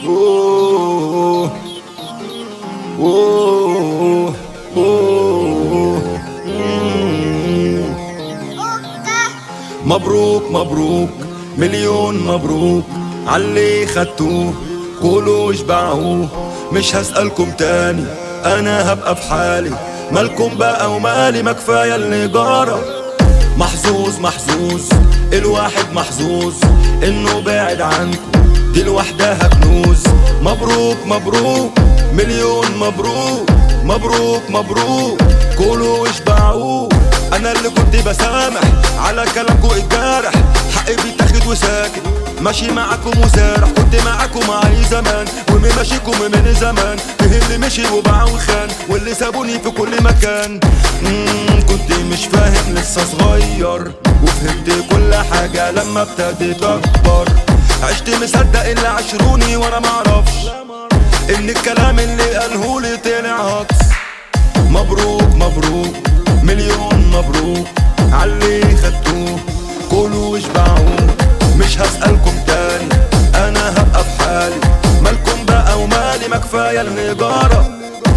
أوه أوه أوه مم. مبروك مبروك مليون مبروك عاللي خدتوه كلوا واشبعوه مش هسألكم تاني أنا هبقى في حالي مالكم بقى ومالي ما كفاية اللي جرى محظوظ محظوظ الواحد محظوظ إنه بعد عنكم دي لوحدها كنوز مبروك مبروك مليون مبروك مبروك مبروك كلوا واشبعوه انا اللي كنت بسامح على كلامكم الجارح حقي بيتاخد وساكت ماشي معاكم وسارح كنت معاكم معي زمان ومن ماشيكم من زمان فيه اللي مشي وباع وخان واللي سابوني في كل مكان مم كنت مش فاهم لسه صغير وفهمت كل حاجة لما ابتديت اكبر عشت مصدق اللي عشروني وانا معرفش ان الكلام اللي قالهولي طلع هكس مبروك مبروك مليون مبروك عاللي خدتوه كلوا واشبعوه مش هسألكم تاني انا هبقى في حالي مالكم بقى ومالي ما كفاية النجارة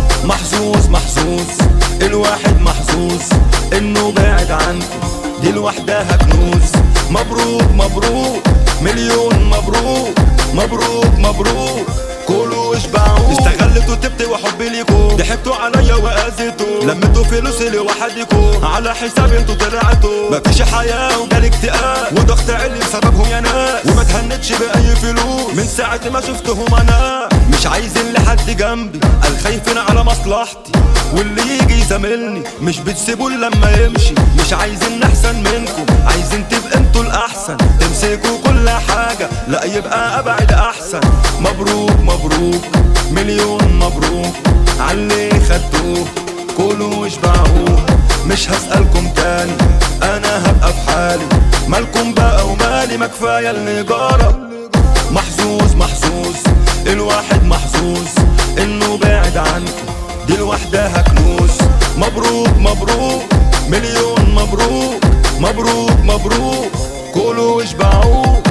محظوظ محظوظ الواحد محظوظ انه بعد عنكم دي لوحدها كنوز مبروك مبروك مليون مبروك مبروك مبروك كلوا واشبعوا استغلتوا تبت وحبي ليكوا ضحكتوا عليا واذيتوا لميتوا فلوسي لوحدكوا على حساب انتوا طلعتوا مفيش حياة وجالي اكتئاب وضغط عالي بسببهم يا ناس وما تهنتش بأي فلوس من ساعة ما شفتهم انا مش عايزين لحد جنبي قال خايفين على مصلحتي واللي يجي يزاملني مش بتسيبوا لما يمشي مش عايزين احسن منكم عايزين تبقى انتوا الاحسن تمسكوا كل حاجة لا يبقى ابعد احسن مبروك مبروك مليون مبروك عاللي خدتوه كلوا واشبعوه مش هسألكم تاني انا هبقى في حالي مالكم بقى ومالي ما كفاية النجارة محظوظ محظوظ الواحد محظوظ انه بعد عنكم دي لوحدها كنوز مبروك مبروك مليون مبروك مبروك مبروك كلوا واشبعوه